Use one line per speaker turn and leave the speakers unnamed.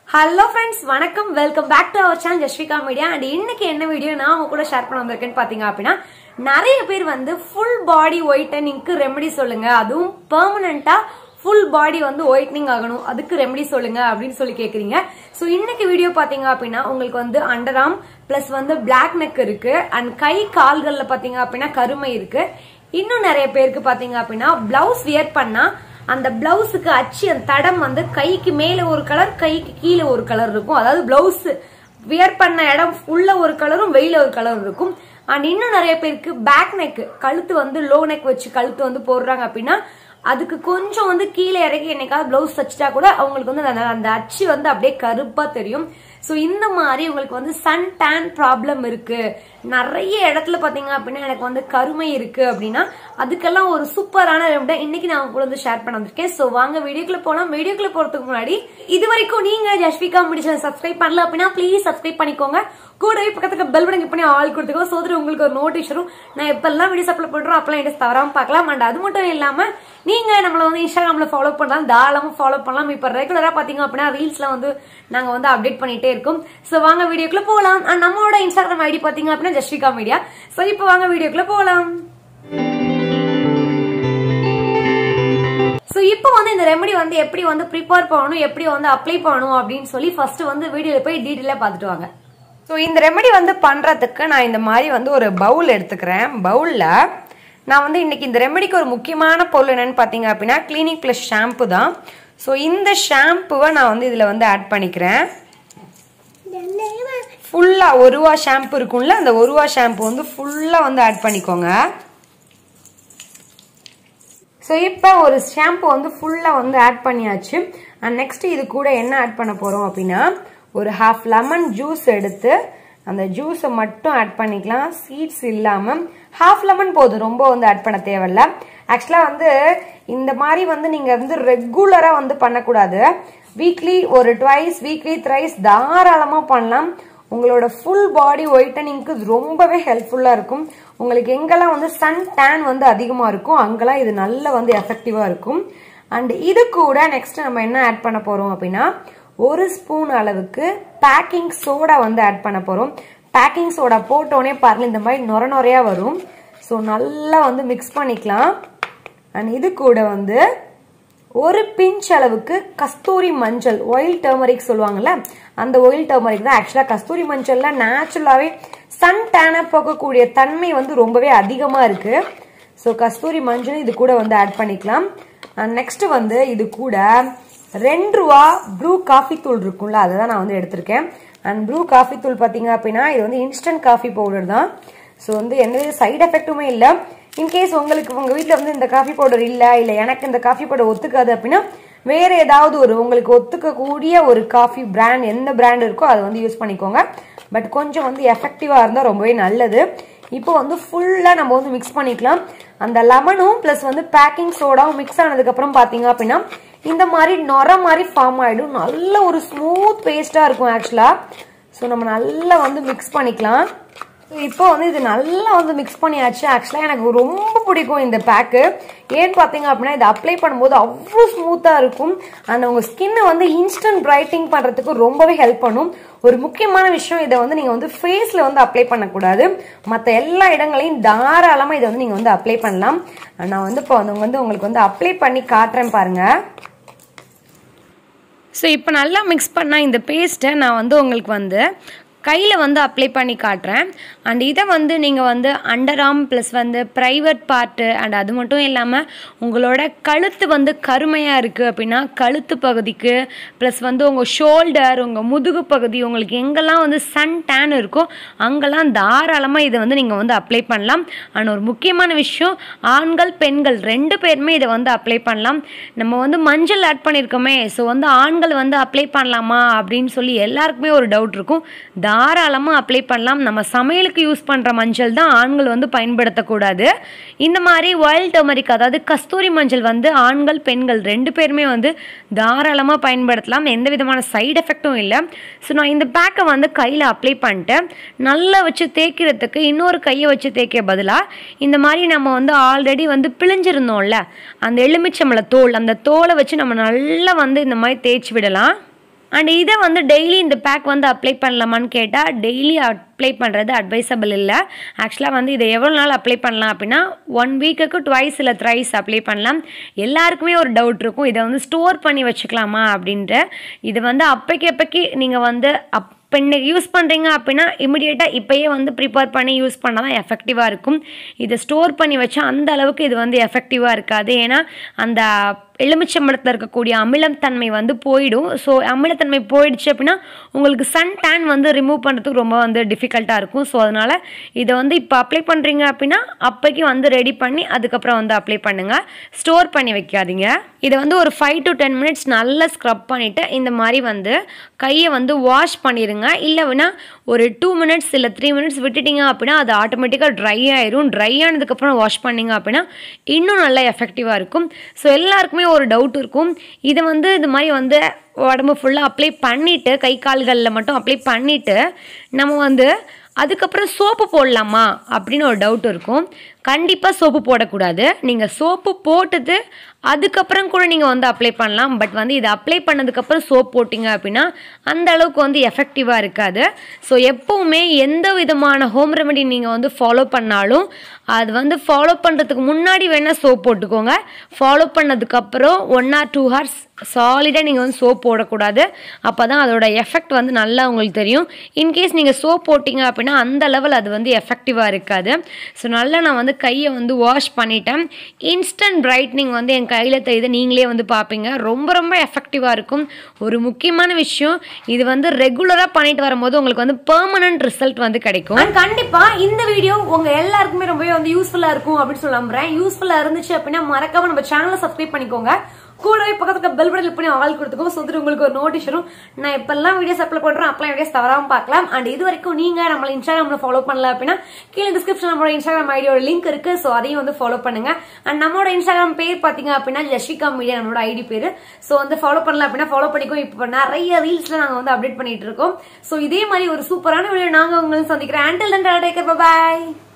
hello friends வணக்கம் welcome back to our channel Jasvika media and இன்னைக்கு என்ன வீடியோ நான் உங்க கூட ஷேர் பண்ண வந்திருக்கேன்னு பாத்தீங்க அப்படின்னா நிறைய பேர் வந்து ஃபுல் பாடி ஒயிட்டனிங்க்கு ரெமெடி சொல்லுங்க அதுவும் பெர்மனண்டா ஃபுல் பாடி வந்து ஒயிட்னிங் ஆகணும் அதுக்கு ரெமெடி சொல்லுங்க அப்படின்னு சொல்லி கேக்குறீங்க ஸோ இன்னைக்கு வீடியோ பாத்தீங்க அப்படின்னா உங்களுக்கு வந்து அண்டர் ஆர்ம் பிளஸ் வந்து பிளாக் நெக் இருக்கு அண்ட் கை கால்கள்ல பாத்தீங்க அப்படின்னா கருமை இருக்கு இன்னும் நிறைய பேருக்கு பாத்தீங்க அப்படின்னா பிளவுஸ் வியர் பண்ணா அந்த பிளவுஸுக்கு அச்சு அந்த தடம் வந்து கைக்கு மேல ஒரு கலர் கைக்கு கீழே ஒரு கலர் இருக்கும் அதாவது பிளவுஸ் வியர் பண்ண இடம் உள்ள ஒரு கலரும் வெயில ஒரு கலர் இருக்கும் அண்ட் இன்னும் நிறைய பேருக்கு பேக் நெக் கழுத்து வந்து லோ நெக் வச்சு கழுத்து வந்து போடுறாங்க அப்படின்னா அதுக்கு கொஞ்சம் வந்து கீழே இறக்கி என்னைக்காவது பிளவுஸ் தச்சுட்டா கூட அவங்களுக்கு வந்து அந்த அந்த அச்சு வந்து அப்படியே கருப்பா தெரியும் ஸோ இந்த மாதிரி உங்களுக்கு வந்து சன் டேன் ப்ராப்ளம் இருக்கு நிறைய இடத்துல பாத்தீங்க அப்படின்னா எனக்கு வந்து கருமை இருக்கு அப்படின்னா அதுக்கெல்லாம் ஒரு சூப்பரான ரெமடி இன்னைக்கு நான் உங்க கூட வந்து ஷேர் பண்ண வந்திருக்கேன் ஸோ வாங்க வீடியோக்குள்ள போலாம் வீடியோக்குள்ள போறதுக்கு முன்னாடி இது வரைக்கும் நீங்க ஜஸ்விகா முடிச்ச சப்ஸ்கிரைப் பண்ணல அப்படின்னா ப்ளீஸ் சப்ஸ்கிரைப் பண்ணிக்கோங்க கூடவே பக்கத்துக்கு பெல் பட்டன் பண்ணி ஆள் கொடுத்துக்கோ சோதரி உங்களுக்கு ஒரு நோட்டீஸ் வரும் நான் எப்பெல்லாம் வீடியோஸ் அப்லோட் பண்றோம் அப்பெல்லாம் வீடியோஸ் தவறாம பார்க்கலாம் அண்ட் அது மட்டும் இல்லாம நீங்க நம்மள வந்து இன்ஸ்டாகிராம்ல ஃபாலோ பண்ணலாம் தாராளமா ஃபாலோ பண்ணலாம் இப்ப ரெகுலரா பாத்தீங்க அப்படின்னா ரீல்ஸ்ல வந்து நாங்க வந்து அப்டேட் பண்ணிட்டே இருக்கோம் சோ வாங்க வீடியோக்குள்ள போகலாம் அண்ட் நம்மளோட இன்ஸ்டாகிராம் ஐடி பாத்தீங்க அப்படின்னா ஜஸ்விகா மீடியா சோ இப்போ வாங்க வீடியோக்குள்ள போகலாம் ஸோ இப்போ வந்து இந்த ரெமெடி வந்து எப்படி வந்து ப்ரிப்பேர் பண்ணணும் எப்படி வந்து அப்ளை பண்ணணும் அப்படின்னு சொல்லி ஃபர்ஸ்ட் வந்து வீடியோல போய் டீட்டெயிலாக பார்த்துட்டு வாங்க ஸோ இந்த ரெமெடி வந்து பண்றதுக்கு நான் இந்த மாதிரி வந்து ஒரு பவுல் எடுத்துக்கிறேன் பவுல்ல நான் வந்து இன்னைக்கு இந்த ரெமெடிக்கு ஒரு முக்கியமான பொருள் என்னன்னு பார்த்தீங்க அப்படின்னா கிளினிக் ப்ளஸ் ஷாம்பு தான் ஸோ இந்த ஷாம்புவை நான் வந்து இதில் வந்து ஆட் பண்ணிக்கிறேன் ஃபுல்லாக ஒரு ரூபா ஷாம்பு இருக்கும்ல அந்த ஒரு ரூபா ஷாம்பு வந்து ஃபுல்லாக வந்து ஆட் பண்ணிக்கோங்க ஸோ இப்போ ஒரு ஷாம்பு வந்து ஃபுல்லாக வந்து ஆட் பண்ணியாச்சு அண்ட் நெக்ஸ்ட் இது கூட என்ன ஆட் பண்ண போகிறோம் அப்படின்னா ஒரு ஹாஃப் லெமன் ஜூஸ் எடுத்து அந்த ஜூஸை மட்டும் ஆட் பண்ணிக்கலாம் சீட்ஸ் இல்லாமல் ஹாஃப் லெமன் போதும் ரொம்ப வந்து ஆட் பண்ண தேவையில்ல ஆக்சுவலாக வந்து இந்த மாதிரி வந்து நீங்கள் வந்து ரெகுலராக வந்து பண்ணக்கூடாது வீக்லி ஒரு ட்வைஸ் வீக்லி த்ரைஸ் தாராளமாக பண்ணலாம் உங்களோட ஃபுல் பாடி ஒயிட்டனிங்க்கு ரொம்பவே ஹெல்ப்ஃபுல்லாக இருக்கும் உங்களுக்கு எங்கெல்லாம் வந்து சன் டேன் வந்து அதிகமாக இருக்கும் அங்கெல்லாம் இது நல்ல வந்து எஃபெக்டிவாக இருக்கும் அண்ட் இது கூட நெக்ஸ்ட் நம்ம என்ன ஆட் பண்ண போகிறோம் அப்படின்னா ஒரு ஸ்பூன் அளவுக்கு பேக்கிங் சோடா வந்து ஆட் பண்ண போகிறோம் பேக்கிங் சோடா போட்டோடனே பாருங்க இந்த மாதிரி நொர நொறையா வரும் ஸோ நல்லா வந்து மிக்ஸ் பண்ணிக்கலாம் அண்ட் இது கூட வந்து ஒரு பிஞ்ச் அளவுக்கு கஸ்தூரி மஞ்சள் ஒயில் டர்மரிக் சொல்லுவாங்கல்ல அந்த ஒயில் டர்மரிக் தான் ஆக்சுவலாக கஸ்தூரி மஞ்சள்ல நேச்சுரலாகவே சன் டேனை போக்கக்கூடிய தன்மை வந்து ரொம்பவே அதிகமாக இருக்கு ஸோ கஸ்தூரி மஞ்சள் இது கூட வந்து ஆட் பண்ணிக்கலாம் நெக்ஸ்ட் வந்து இது கூட ரெண்டு ரூபா ப்ரூ காஃபி தூள் இருக்கும்ல அதை தான் நான் வந்து எடுத்திருக்கேன் அண்ட் ப்ரூ காஃபி தூள் பார்த்தீங்க அப்படின்னா இது வந்து இன்ஸ்டன்ட் காஃபி பவுடர் தான் ஸோ வந்து எந்த சைடு எஃபெக்ட்டுமே இல்லை இன்கேஸ் உங்களுக்கு உங்கள் வீட்டில் வந்து இந்த காஃபி பவுடர் இல்லை இல்லை எனக்கு இந்த காஃபி பவுடர் ஒத்துக்காது அப்படின்னா வேற ஏதாவது ஒரு உங்களுக்கு ஒத்துக்கக்கூடிய ஒரு காஃபி பிராண்ட் எந்த பிராண்ட் இருக்கோ அதை வந்து யூஸ் பண்ணிக்கோங்க பட் கொஞ்சம் வந்து எஃபெக்டிவாக இருந்தால் ரொம்பவே நல்லது இப்போ வந்து ஃபுல்லாக நம்ம வந்து மிக்ஸ் பண்ணிக்கலாம் அந்த லெமனும் ப்ளஸ் வந்து பேக்கிங் சோடாவும் மிக்ஸ் ஆனதுக்கப்புறம் பார்த்தீங்க அப்படின்னா இந்த மாதிரி நொர மாதிரி ஃபார்ம் ஆகிடும் நல்ல ஒரு ஸ்மூத் பேஸ்ட்டாக இருக்கும் ஆக்சுவலாக ஸோ நம்ம நல்லா வந்து மிக்ஸ் பண்ணிக்கலாம் இப்போ வந்து இது நல்லா வந்து மிக்ஸ் பண்ணியாச்சு ஆக்சுவலாக எனக்கு ரொம்ப பிடிக்கும் இந்த பேக்கு ஏன்னு பார்த்தீங்க அப்படின்னா இதை அப்ளை பண்ணும்போது அவ்வளோ ஸ்மூத்தாக இருக்கும் அண்ட் உங்கள் ஸ்கின்னை வந்து இன்ஸ்டன்ட் பிரைட்டிங் பண்ணுறதுக்கு ரொம்பவே ஹெல்ப் பண்ணும் ஒரு முக்கியமான விஷயம் இதை வந்து நீங்கள் வந்து ஃபேஸில் வந்து அப்ளை பண்ணக்கூடாது மற்ற எல்லா இடங்களையும் தாராளமாக இதை வந்து நீங்கள் வந்து அப்ளை பண்ணலாம் நான் வந்து இப்போ வந்து உங்களுக்கு வந்து அப்ளை பண்ணி காட்டுறேன் பாருங்கள் ஸோ இப்போ நல்லா மிக்ஸ் பண்ணால் இந்த பேஸ்ட்டை நான் வந்து உங்களுக்கு வந்து கையில் வந்து அப்ளை பண்ணி காட்டுறேன் அண்ட் இதை வந்து நீங்கள் வந்து அண்டர் ஆர்ம் ப்ளஸ் வந்து ப்ரைவேட் பார்ட்டு அண்ட் அது மட்டும் இல்லாமல் உங்களோட கழுத்து வந்து கருமையாக இருக்குது அப்படின்னா கழுத்து பகுதிக்கு ப்ளஸ் வந்து உங்கள் ஷோல்டர் உங்கள் முதுகு பகுதி உங்களுக்கு எங்கெல்லாம் வந்து சன் டேன் இருக்கோ அங்கெல்லாம் தாராளமாக இதை வந்து நீங்கள் வந்து அப்ளை பண்ணலாம் அண்ட் ஒரு முக்கியமான விஷயம் ஆண்கள் பெண்கள் ரெண்டு பேருமே இதை வந்து அப்ளை பண்ணலாம் நம்ம வந்து மஞ்சள் ஆட் பண்ணியிருக்கோமே ஸோ வந்து ஆண்கள் வந்து அப்ளை பண்ணலாமா அப்படின்னு சொல்லி எல்லாருக்குமே ஒரு டவுட் இருக்கும் தாராளமாக அப்ளை பண்ணலாம் நம்ம சமையலுக்கு யூஸ் பண்ணுற மஞ்சள் தான் ஆண்கள் வந்து பயன்படுத்தக்கூடாது இந்த மாதிரி ஒயில் டர்மரிக் அதாவது கஸ்தூரி மஞ்சள் வந்து ஆண்கள் பெண்கள் ரெண்டு பேருமே வந்து தாராளமாக பயன்படுத்தலாம் எந்த விதமான சைடு எஃபெக்டும் இல்லை ஸோ நான் இந்த பேக்கை வந்து கையில் அப்ளை பண்ணிட்டு நல்லா வச்சு தேய்க்கிறதுக்கு இன்னொரு கையை வச்சு தேய்க்க பதிலாக இந்த மாதிரி நம்ம வந்து ஆல்ரெடி வந்து பிழிஞ்சிருந்தோம்ல அந்த எலுமிச்சம்பழ தோல் அந்த தோலை வச்சு நம்ம நல்லா வந்து இந்த மாதிரி தேய்ச்சி விடலாம்
அண்ட் இதை வந்து டெய்லி இந்த பேக் வந்து அப்ளை பண்ணலாமான்னு கேட்டால் டெய்லி அப்ளை பண்ணுறது அட்வைசபிள் இல்லை ஆக்சுவலாக வந்து இதை எவ்வளோ நாள் அப்ளை பண்ணலாம் அப்படின்னா ஒன் வீக்குக்கு ட்வைஸ் இல்லை த்ரைஸ் அப்ளை பண்ணலாம் எல்லாருக்குமே ஒரு டவுட் இருக்கும் இதை வந்து ஸ்டோர் பண்ணி வச்சுக்கலாமா அப்படின்ட்டு இது வந்து அப்பைக்கு அப்பைக்கு நீங்கள் வந்து அப் இப்போ இன்னைக்கு யூஸ் பண்ணுறீங்க அப்படின்னா இமிடியேட்டாக இப்போயே வந்து ப்ரிப்பேர் பண்ணி யூஸ் பண்ணால் தான் எஃபெக்டிவாக இருக்கும் இதை ஸ்டோர் பண்ணி வச்சா அந்த அளவுக்கு இது வந்து எஃபெக்டிவாக இருக்காது ஏன்னா அந்த எலுமிச்சம்பழத்தில் இருக்கக்கூடிய அமிலத்தன்மை வந்து போயிடும் ஸோ அமிலத்தன்மை போயிடுச்சு அப்படின்னா உங்களுக்கு சன் டேன் வந்து ரிமூவ் பண்ணுறதுக்கு ரொம்ப வந்து டிஃபிகல்ட்டாக இருக்கும் ஸோ அதனால் இதை வந்து இப்போ அப்ளை பண்ணுறீங்க அப்படின்னா அப்போக்கி வந்து ரெடி பண்ணி அதுக்கப்புறம் வந்து அப்ளை பண்ணுங்கள் ஸ்டோர் பண்ணி வைக்காதீங்க இதை வந்து ஒரு ஃபைவ் டு டென் மினிட்ஸ் நல்லா ஸ்க்ரப் பண்ணிவிட்டு இந்த மாதிரி வந்து கையை வந்து வாஷ் பண்ணிடுங்க இல்லைன்னா ஒரு டூ மினிட்ஸ் இல்லை த்ரீ மினிட்ஸ் விட்டுட்டீங்க அப்படின்னா அது ஆட்டோமேட்டிக்காக ட்ரை ஆயிரும் ட்ரை ஆனதுக்கப்புறம் வாஷ் பண்ணீங்க அப்படின்னா இன்னும் நல்லா எஃபெக்டிவாக இருக்கும் ஸோ எல்லாருக்குமே ஒரு டவுட் இருக்கும் இதை வந்து இது மாதிரி வந்து உடம்பு ஃபுல்லாக அப்ளை பண்ணிவிட்டு கை கால்களில் மட்டும் அப்ளை பண்ணிவிட்டு நம்ம வந்து அதுக்கப்புறம் சோப்பு போடலாமா அப்படின்னு ஒரு டவுட் இருக்கும் கண்டிப்பாக சோப்பு போடக்கூடாது நீங்கள் சோப்பு போட்டுட்டு அதுக்கப்புறம் கூட நீங்கள் வந்து அப்ளை பண்ணலாம் பட் வந்து இதை அப்ளை பண்ணதுக்கப்புறம் சோப் போட்டிங்க அப்படின்னா அந்த அளவுக்கு வந்து எஃபெக்டிவாக இருக்காது ஸோ எப்போவுமே எந்த விதமான ஹோம் ரெமெடி நீங்கள் வந்து ஃபாலோ பண்ணாலும் அது வந்து ஃபாலோ பண்ணுறதுக்கு முன்னாடி வேணால் சோப் போட்டுக்கோங்க ஃபாலோ பண்ணதுக்கப்புறம் ஒன் ஆர் டூ ஹவர்ஸ் சாலிடாக நீங்கள் வந்து சோப் போடக்கூடாது அப்போ தான் அதோட எஃபெக்ட் வந்து நல்லா உங்களுக்கு தெரியும் இன்கேஸ் நீங்கள் சோப் போட்டிங்க அப்படின்னா அந்த லெவல் அது வந்து எஃபெக்டிவாக இருக்காது ஸோ நல்லா நான் வந்து கையை வந்து வாஷ் பண்ணிட்டேன் இன்ஸ்டன்ட் பிரைட்னிங் வந்து என் கையில் தெரியுது நீங்களே வந்து பார்ப்பீங்க ரொம்ப ரொம்ப எஃபெக்டிவாக இருக்கும் ஒரு முக்கியமான விஷயம் இது வந்து ரெகுலராக பண்ணிட்டு வரும்போது உங்களுக்கு வந்து பெர்மனன்ட் ரிசல்ட் வந்து கிடைக்கும்
அண்ட் கண்டிப்பா இந்த வீடியோ உங்க எல்லாருக்குமே ரொம்பவே வந்து யூஸ்ஃபுல்லா இருக்கும் அப்படின்னு சொல்ல நம்புறேன் யூஸ்ஃபுல்லா இருந்துச்சு அப்படின்னா மறக்காம நம்ம சேனலை சப்ஸ்கிரைப் பண்ணிக்கோங்க கூடவே பக்கத்துக்கு பெல் பட்டன் பண்ணி ஆள் கொடுத்துக்கோ ஸோ that உங்களுக்கு ஒரு நோட்டீஸ் வரும் நான் எப்பெல்லாம் வீடியோஸ் அப்லோட் பண்றேன் அப்பெல்லாம் வீடியோஸ் தவறாம பார்க்கலாம் அண்ட் இது வரைக்கும் நீங்க நம்மள இன்ஸ்டாகிராம்ல ஃபாலோ பண்ணல அப்படின்னா கீழே டிஸ்கிரிப்ஷன் நம்மளோட இன்ஸ்டாகிராம் ஐடியோட லிங்க் இருக்கு ஸோ அதையும் வந்து ஃபாலோ பண்ணுங்க அண்ட் நம்மளோட இன்ஸ்டாகிராம் பேர் பாத்தீங்க அப்படின்னா ஜஸ்விகா மீடியா நம்மளோட ஐடி பேரு ஸோ வந்து ஃபாலோ பண்ணல அப்படின்னா ஃபாலோ பண்ணிக்கோ இப்போ நிறைய ரீல்ஸ்ல நாங்க வந்து அப்டேட் பண்ணிட்டு இருக்கோம் ஸோ இதே மாதிரி ஒரு சூப்பரான வீடியோ நாங்க உங்களை சந்திக்கிறேன் அண்டில் தன் டேக்கர் பாய்